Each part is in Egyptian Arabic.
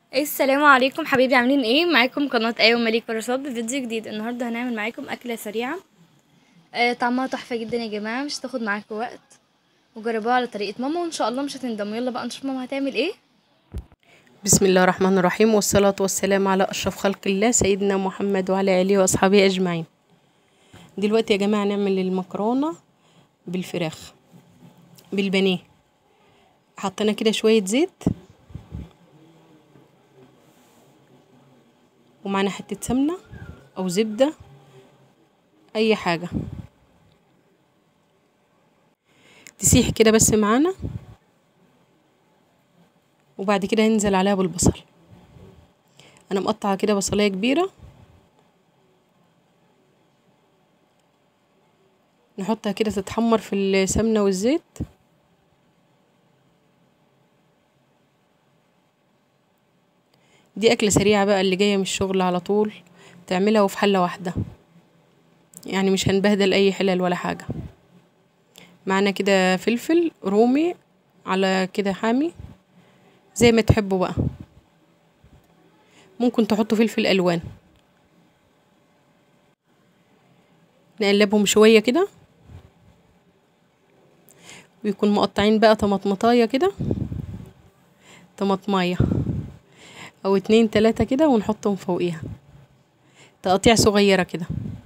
السلام عليكم حبايبي عاملين ايه معاكم قناة ايوه مليك رشاد بفيديو جديد النهارده هنعمل معاكم اكله سريعه آه طعمها تحفه جدا يا جماعه مش هتاخد معاكم وقت وجربوها على طريقه ماما وان شاء الله مش هتندموا يلا بقى نشوف ماما هتعمل ايه بسم الله الرحمن الرحيم والصلاة والسلام على أشرف خلق الله سيدنا محمد وعلى آله وأصحابه أجمعين دلوقتي يا جماعة نعمل المكرونة بالفراخ بالبانيه حطينا كده شوية زيت ومعنا حتة سمنة أو زبدة أي حاجة تسيح كده بس معانا وبعد كده هننزل عليها بالبصل انا مقطعه كده بصلايه كبيره نحطها كده تتحمر في السمنه والزيت دي اكله سريعه بقى اللي جايه من الشغل على طول تعملها وفي حله واحده يعني مش هنبهدل اي حلل ولا حاجه معنا كده فلفل رومي على كده حامي زي ما تحبوا بقى ممكن تحطوا فلفل الوان نقلبهم شويه كده ويكون مقطعين بقى طماطمطايه كده طماطمايه او اتنين تلاتة كده ونحطهم فوقيها تقطيع صغيره كده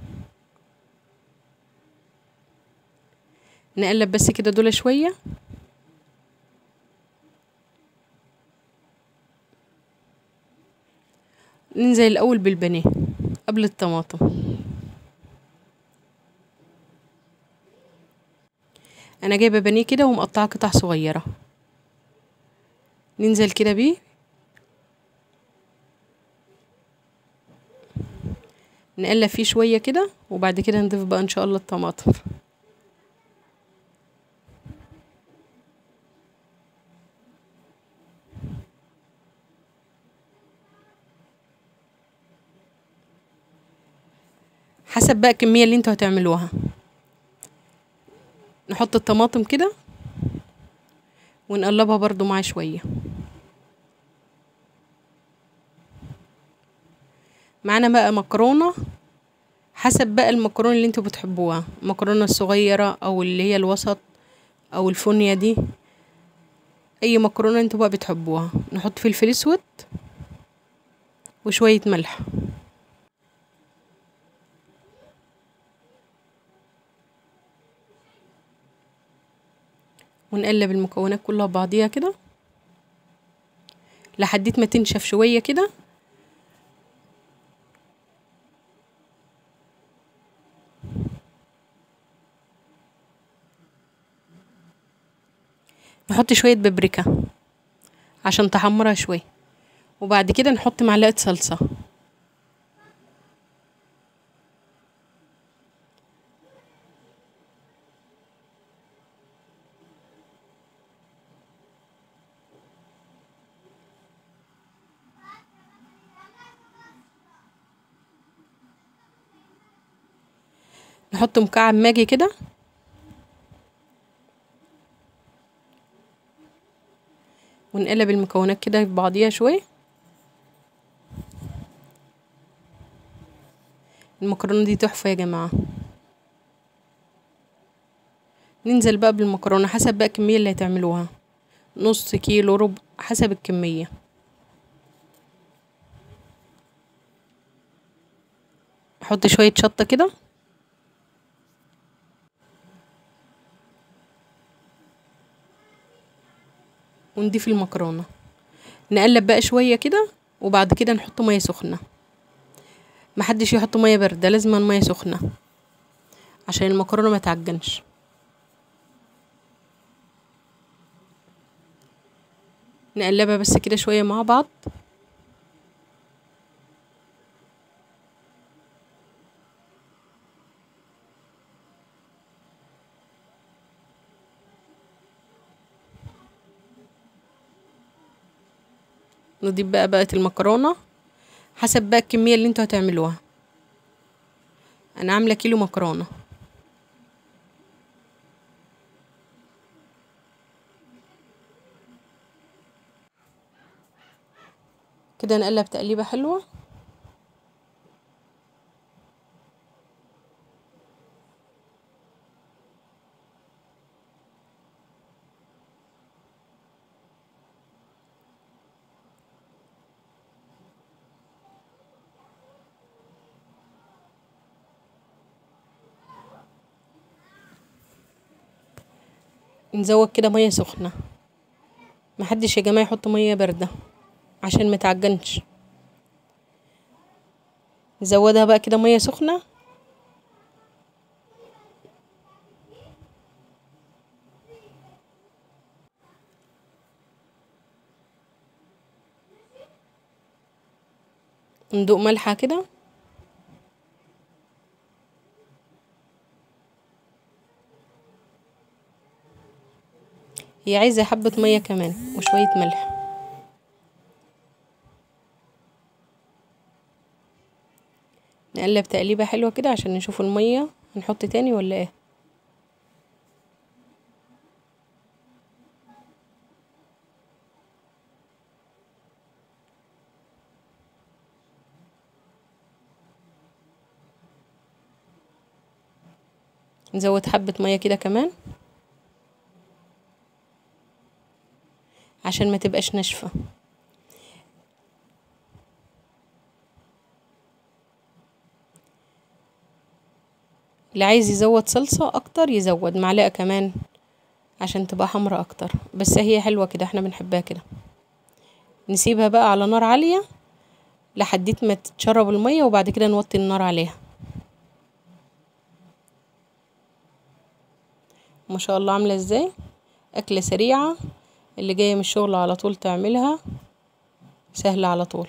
نقلب بس كده دول شويه ننزل الاول بالبانيه قبل الطماطم انا جايبه بانيه كده ومقطعه قطع صغيره ننزل كده بيه نقلب فيه شويه كده وبعد كده نضيف بقى ان شاء الله الطماطم حسب بقى الكمية اللي انتوا هتعملوها نحط الطماطم كده ونقلبها برضو معاه شوية معانا بقى مكرونة حسب بقى المكرونة اللي انتوا بتحبوها المكرونة الصغيرة او اللي هي الوسط او الفونية دي اي مكرونة انتوا بقى بتحبوها نحط فلفل اسود وشوية ملح ونقلب المكونات كلها ببعضيها كده لحديت ما تنشف شويه كده نحط شويه بابريكا عشان تحمرها شويه وبعد كده نحط معلقه صلصه نحط مكعب ماجي كده ونقلب المكونات كده في بعضيها شويه المكرونه دي تحفه يا جماعه ننزل بقى بالمكرونه حسب بقى الكميه اللي هتعملوها نص كيلو ربع حسب الكميه احط شويه شطه كده ونضيف المكرونة نقلب بقى شوية كده وبعد كده نحط مية سخنة محدش يحط مية باردة لازم مية سخنة عشان المكرونة ما تعجنش نقلبها بس كده شوية مع بعض نضيف بقى بقت المكرونة حسب بقى الكمية اللي انتوا هتعملوها انا عاملة كيلو مكرونة كده نقلب تقليبة حلوة نزود كده ميه سخنه محدش يا جماعه يحط ميه بارده عشان متعجنش نزودها بقى كده ميه سخنه ندوق ملحه كده هي عايزة حبة مية كمان وشوية ملح نقلب تقليبة حلوة كده عشان نشوف المية هنحط تاني ولا ايه نزود حبة مية كده كمان عشان ما تبقاش ناشفة اللي عايز يزود صلصة اكتر يزود معلقة كمان عشان تبقى حمرا اكتر بس هي حلوة كده احنا بنحبها كده نسيبها بقى على نار عالية لحديت ما تتشرب المية وبعد كده نوطي النار عليها ما شاء الله عاملة ازاي اكلة سريعة اللي جاية من الشغل على طول تعملها سهلة على طول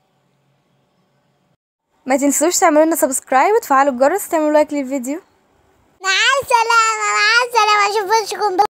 ما تنسوش تعملوا لنا سبسكرايب وتفعلوا الجرس وتعملوا لايك للفيديو مع السلامة مع السلامة اشوفكم